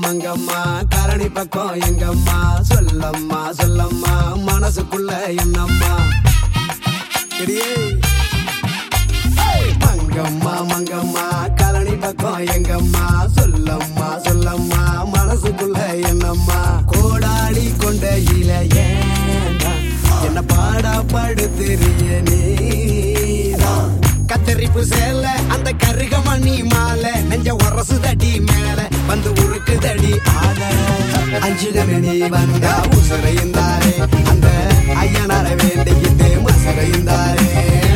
மங்கம்மா கரணி பக்கம் எங்கம்மா சொல்லம்மா சொல்லம்மா மனசுக்குள்ள என்னம்மா இடியே. மங்கம்மா மங்கம்மா கரணி பக்கம் எங்கம்மா சொல்லம்மா சொல்லம்மா மனசுக்குள்ள என்னம்மா கோடாளி கொண்ட இல ஏண்டா என்ன பாடா படுத்துறிய நீதான் கத்தரிப்பு சேல அந்த கருக மணி மாலை நெஞ்ச உரசு தடி மேல வந்து உருக்கு தடி ஆல அஞ்சு கமணி வந்தா உசுரையுந்தாரே அந்த ஐயனார வேண்டிக்கிட்டு மசுரையுந்தாரே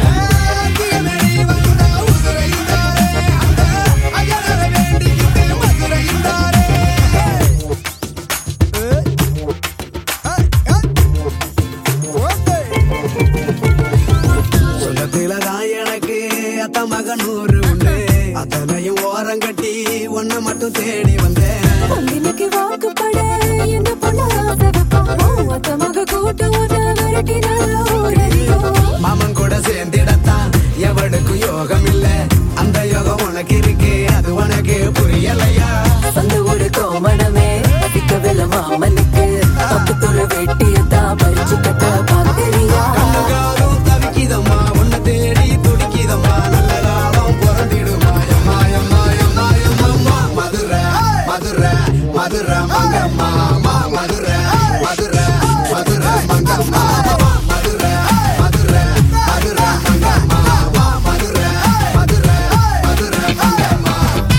சொந்தத்தில தான் எனக்கு அத்த மகன் நூறு உண்டு அத்தனையும் ஓரம் கட்டி ஒன்ன மட்டும் தேடி வந்தேன் பொங்கினுக்கு வாக்குப்பட இந்த பொண்ணு ஆசை வைப்போம் அத்த மக கூட்டு உன்னை விரட்டினால ஓடறியும் மாமன் கூட சேர்ந்திடத்தான் எவனுக்கும் யோகம் இல்ல அந்த யோகம் உனக்கு இருக்கு அது உனக்கு புரியலையா சொந்த ஊரு கோமணமே அதிக்கவில்ல மாமனுக்கு பக்கத்தொரு வெட்டியத்தான் பறிச்சு கட்ட பாக்குறியா கண்ணுகாலும் தவிக்கிதம்மா உன்னை தேடி துடிக்கிதம்மா நல்ல காலம் பிறந்திடுமா எம்மா எம்மா எம்மா எம்மா மதுரை மதுரை மதுரை மங்கம்மா மா, மதுரை மதுரை மதுரை மங்கம்மா மதுரை மதுரை மதுரை மங்கம்மா மா, மதுரை மதுரை மதுரை மங்கம்மா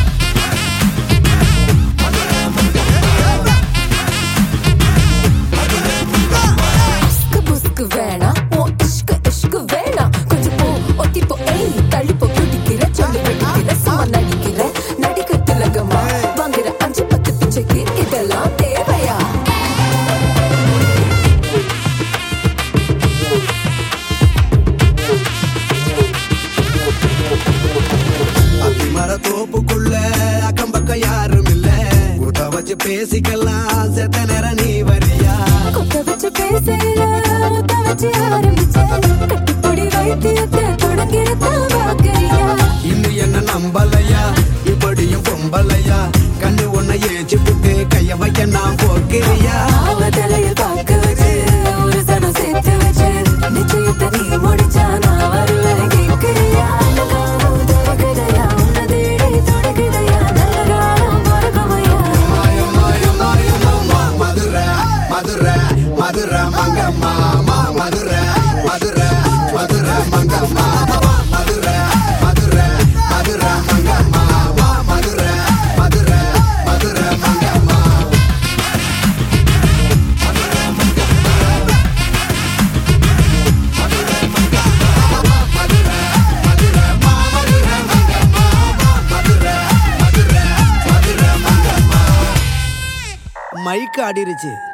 இஷ்கு புஸ்கு வேணாம் ஓ இஷ்கு இஷ்கு வேணாம் கொஞ்சம் போ ஒத்தி போ ஏய் தள்ளி போ குடிக்கிற சொல்லு வெடிக்கிற சும்மா நடிக்கிற நடிக்க திலகமா வாங்குற அஞ்சு பத்து பிச்சைக்கு இதெல்லாம் தேவையா அத்திமர தோப்புக்குள்ள அக்கம் பக்கம் யாரும் இல்ல கூட்ட வச்சு பேசிக்கலாம் செத்த நேரம் நீ வரியா கொத்த வச்சு பேசல முத்த வச்சு ஆரம்பிச்ச கட்டிப்பொடி வைத்தியத்தை தொடங்கிறதான் வாக்குறியா இன்னும் என்ன நம்பலையா இப்படியும் பொம்பலையா கண்ணு உன்னை ஏச்சு புட்டு கைய வைக்க நான் போக்கிறியா அவ தலையில் பார்க்க வச்சு ஒரு சனம் சேர்த்து வச்சு நிச்சயத்தை நீ முடிச்சா நான் வருவேன் கேட்கிறியா கிடையா உன்னை தேடி துடிக்கிறையா நல்ல காலம் பிறக்குமையா மாயம் மாயம் மாயம் மாமா மதுரை மதுரை மதுரை மங்கம்மா மா, மதுரை மதுரை மதுரை மங்கம்மா மதுரை மதுரை மதுரை மங்கம்மா மா, மதுரை மதுரை மதுரை மங்கம்மா மைக்கு ஆடிருச்சு